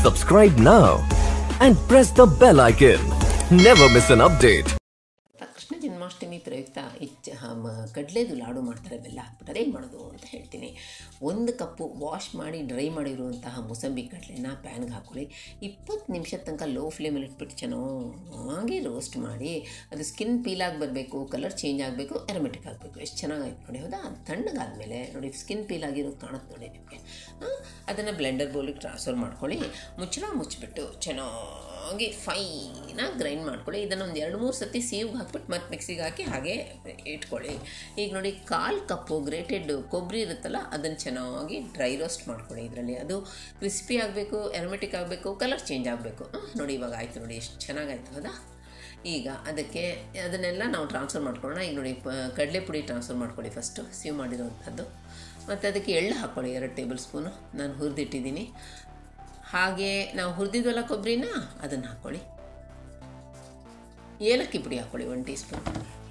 Subscribe now and press the bell icon. Never miss an update. Krishna Janmashtami ಪ್ರಯುಕ್ತ ಇಚ್ಚ ಕಡಲೆದು ಲಾಡು ಮಾಡ್ತಾರೆ ಬೆಲ್ಲ ಹಾಕ್ಬಿಟ್ಟು ಅದೇನು ಮಾಡೋದು ಅಂತ ಹೇಳ್ತೀನಿ ಒಂದು ಕಪ್ಪು ವಾಶ್ ಮಾಡಿ ಡ್ರೈ ಮಾಡಿರುವಂತಹ ಮೂಸಂಬಿ ಕಡಲೆನ ಪ್ಯಾನ್ಗೆ ಹಾಕ್ಕೊಳ್ಳಿ ಇಪ್ಪತ್ತು ನಿಮಿಷದ ತನಕ ಲೋ ಫ್ಲೇಮಲ್ಲಿ ಇಟ್ಬಿಟ್ಟು ಚೆನ್ನಾಗಿ ರೋಸ್ಟ್ ಮಾಡಿ ಅದು ಸ್ಕಿನ್ ಪೀಲಾಗಿ ಬರಬೇಕು ಕಲರ್ ಚೇಂಜ್ ಆಗಬೇಕು ಎರಮೆಟಿಕ್ ಆಗಬೇಕು ಎಷ್ಟು ಚೆನ್ನಾಗಾಯ್ತು ನೋಡಿ ಹೌದಾ ಅದು ತಣ್ಣಗಾದ್ಮೇಲೆ ನೋಡಿ ಸ್ಕಿನ್ ಪೀಲ್ ಆಗಿರೋದು ಕಾಣುತ್ತೆ ನೋಡಿ ನಿಮಗೆ ಅದನ್ನು ಬ್ಲೆಂಡರ್ ಬೌಲಿಗೆ ಟ್ರಾನ್ಸ್ಫರ್ ಮಾಡ್ಕೊಳ್ಳಿ ಮುಚ್ಚಳ ಮುಚ್ಚಿಬಿಟ್ಟು ಚೆನ್ನಾಗಿ ಫೈನಾಗಿ ಗ್ರೈಂಡ್ ಮಾಡ್ಕೊಳ್ಳಿ ಇದನ್ನು ಒಂದು ಎರಡು ಮೂರು ಸತಿ ಸೀವ್ಗೆ ಹಾಕ್ಬಿಟ್ಟು ಮತ್ತೆ ಮಿಕ್ಸಿಗೆ ಹಾಕಿ ಹಾಗೆ ಇಟ್ಕೊಳ್ಳಿ ಈಗ ನೋಡಿ ಕಾಲು ಕಪ್ಪು ಗ್ರೇಟೆಡ್ ಕೊಬ್ಬರಿ ಇರುತ್ತಲ್ಲ ಅದನ್ನು ಚೆನ್ನಾಗಿ ಡ್ರೈ ರೋಸ್ಟ್ ಮಾಡ್ಕೊಳ್ಳಿ ಇದರಲ್ಲಿ ಅದು ಕ್ರಿಸ್ಪಿ ಆಗಬೇಕು ಎರಮೆಟಿಕ್ ಆಗಬೇಕು ಕಲರ್ ಚೇಂಜ್ ಆಗಬೇಕು ನೋಡಿ ಇವಾಗ ಆಯಿತು ನೋಡಿ ಎಷ್ಟು ಚೆನ್ನಾಗಾಯ್ತು ಹೌದಾ ಈಗ ಅದಕ್ಕೆ ಅದನ್ನೆಲ್ಲ ನಾವು ಟ್ರಾನ್ಸ್ಫರ್ ಮಾಡ್ಕೊಳ್ಳೋಣ ಈಗ ನೋಡಿ ಪ ಕಡಲೆ ಪುಡಿ ಟ್ರಾನ್ಸ್ಫರ್ ಮಾಡ್ಕೊಳ್ಳಿ ಫಸ್ಟು ಸೀವ್ ಮಾಡಿರೋವಂಥದ್ದು ಮತ್ತು ಅದಕ್ಕೆ ಎಳ್ಳು ಹಾಕ್ಕೊಳ್ಳಿ ಎರಡು ಟೇಬಲ್ ಸ್ಪೂನು ನಾನು ಹುರಿದಿಟ್ಟಿದ್ದೀನಿ ಹಾಗೆ ನಾವು ಹುರಿದಿದ್ವಲ್ಲ ಕೊಬ್ಬರಿನ ಅದನ್ನು ಹಾಕ್ಕೊಳ್ಳಿ ಏಲಕ್ಕಿ ಪುಡಿ ಹಾಕ್ಕೊಳ್ಳಿ ಒನ್ ಟೀ ಸ್ಪೂನ್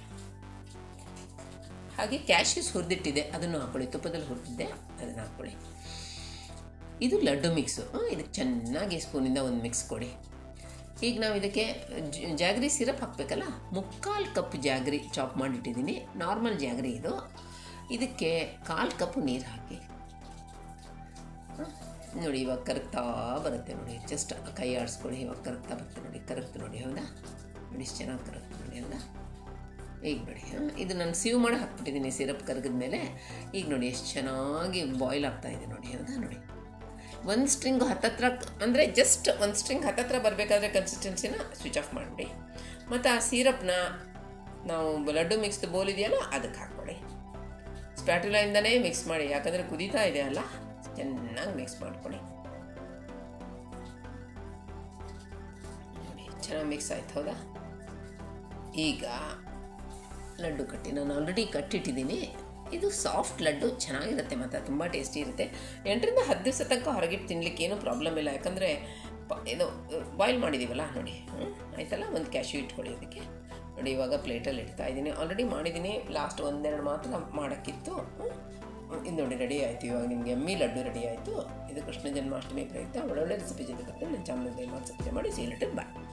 ಹಾಗೆ ಕ್ಯಾಶ್ಯೂಸ್ ಹುರಿದಿಟ್ಟಿದೆ ಅದನ್ನು ಹಾಕ್ಕೊಳ್ಳಿ ತುಪ್ಪದಲ್ಲಿ ಹುರಿದಿದ್ದೆ ಅದನ್ನು ಹಾಕ್ಕೊಳ್ಳಿ ಇದು ಲಡ್ಡು ಮಿಕ್ಸು ಇದಕ್ಕೆ ಚೆನ್ನಾಗಿ ಸ್ಪೂನಿಂದ ಒಂದು ಮಿಕ್ಸ್ ಕೊಡಿ ಈಗ ನಾವು ಇದಕ್ಕೆ ಜ- ಜಾಗ್ರಿ ಸಿರಪ್ ಹಾಕಬೇಕಲ್ಲ ಮುಕ್ಕಾಲು ಕಪ್ ಜಾಗ್ರಿ ಚಾಪ್ ಮಾಡಿಟ್ಟಿದ್ದೀನಿ ನಾರ್ಮಲ್ ಜಾಗ್ರಿ ಇದು ಇದಕ್ಕೆ ಕಾಲು ಕಪ್ ನೀರು ಹಾಕಿ ಹ? ನೋಡಿ ಇವಾಗ ಕರಗ್ತಾ ಬರುತ್ತೆ ನೋಡಿ ಜಸ್ಟ್ ಕೈ ಆಡಿಸ್ಕೊಳ್ಳಿ ಇವಾಗ ಕರಗ್ತಾ ಬರುತ್ತೆ ನೋಡಿ ಕರಗ್ತು ನೋಡಿ ಹೌದಾ ನೋಡಿ ಎಷ್ಟು ಚೆನ್ನಾಗಿ ಕರಗ್ತು ನೋಡಿ ಹೌದಾ ಈಗ ನೋಡಿ ಹಾಂ ಇದು ನಾನು ಸೀವ್ ಮಾಡಿ ಹಾಕ್ಬಿಟ್ಟಿದ್ದೀನಿ ಸಿರಪ್ ಕರಗಿದ ಮೇಲೆ ಈಗ ನೋಡಿ ಎಷ್ಟು ಚೆನ್ನಾಗಿ ಬಾಯ್ಲ್ ಆಗ್ತಾ ಇದೆ ನೋಡಿ ಹೌದಾ ನೋಡಿ ಒಂದು ಸ್ಟ್ರಿಂಗ್ ಹತ್ತತ್ರ ಅಂದರೆ ಜಸ್ಟ್ ಒಂದು ಸ್ಟ್ರಿಂಗ್ ಹತ್ತತ್ರ ಬರಬೇಕಾದ್ರೆ ಕನ್ಸಿಸ್ಟೆನ್ಸಿನ ಸ್ವಿಚ್ ಆಫ್ ಮಾಡಿಬಿಡಿ ಮತ್ತು ಆ ಸಿರಪ್ನ ನಾವು ಲಡ್ಡು ಮಿಕ್ಸ್ದು ಬೋಲ್ ಇದೆಯಲ್ಲ ಅದಕ್ಕೆ ಹಾಕ್ಕೊಳ್ಳಿ ಸ್ಪ್ಯಾಟುಲಾಯಿಂದನೇ ಮಿಕ್ಸ್ ಮಾಡಿ ಯಾಕಂದರೆ ಕುದೀತಾ ಇದೆ ಅಲ್ಲ ಚೆನ್ನಾಗಿ ಮಿಕ್ಸ್ ಮಾಡ್ಕೊಳ್ಳಿ ನೋಡಿ ಚೆನ್ನಾಗಿ ಮಿಕ್ಸ್ ಆಯ್ತು ಹೌದಾ ಈಗ ಲಡ್ಡು ಕಟ್ಟಿ ನಾನು ಆಲ್ರೆಡಿ ಕಟ್ಟಿಟ್ಟಿದ್ದೀನಿ ಇದು ಸಾಫ್ಟ್ ಲಡ್ಡು ಚೆನ್ನಾಗಿರುತ್ತೆ ಮತ್ತು ತುಂಬ ಟೇಸ್ಟಿ ಇರುತ್ತೆ ಎಂಟರಿಂದ ಹತ್ತು ದಿವಸ ತನಕ ಹೊರಗಿಟ್ಟು ತಿನ್ಲಿಕ್ಕೆ ಏನೂ ಪ್ರಾಬ್ಲಮ್ ಇಲ್ಲ ಯಾಕಂದರೆ ಪ ಇದು ಬಾಯ್ಲ್ ಮಾಡಿದ್ದೀವಲ್ಲ ನೋಡಿ ಹ್ಮ್? ಆಯ್ತಲ್ಲ ಒಂದು ಕ್ಯಾಶ್ಯೂ ಇಟ್ಕೊಳ್ಳಿ ಅದಕ್ಕೆ ನೋಡಿ ಇವಾಗ ಪ್ಲೇಟಲ್ಲಿ ಇಡ್ತಾ ಇದ್ದೀನಿ ಆಲ್ರೆಡಿ ಮಾಡಿದ್ದೀನಿ ಲಾಸ್ಟ್ ಒಂದೆರಡು ಮಾತ್ರ ಮಾಡೋಕ್ಕಿತ್ತು ಹ್ಮ್? ಇದು ನೋಡಿ ರೆಡಿ ಆಯಿತು ಇವಾಗ ನಿಮಗೆ ಎಮ್ಮಿ ಲಡ್ಡು ರೆಡಿ ಆಯಿತು ಇದು ಕೃಷ್ಣ ಜನ್ಮಾಷ್ಟಮಿ ಪ್ರಯುಕ್ತ ಒಳ್ಳೊಳ್ಳೆ ರೆಸಿಪಿ ಜೊತೆ ಬರ್ತೀನಿ ನನ್ನ ಚಾನಲ್ ದಯಮಾಡಿ ಸಬ್ಸ್ಕ್ರೈಬ್ ಮಾಡಿ ಸೀಲೆಟರ್ ಬಾಯ್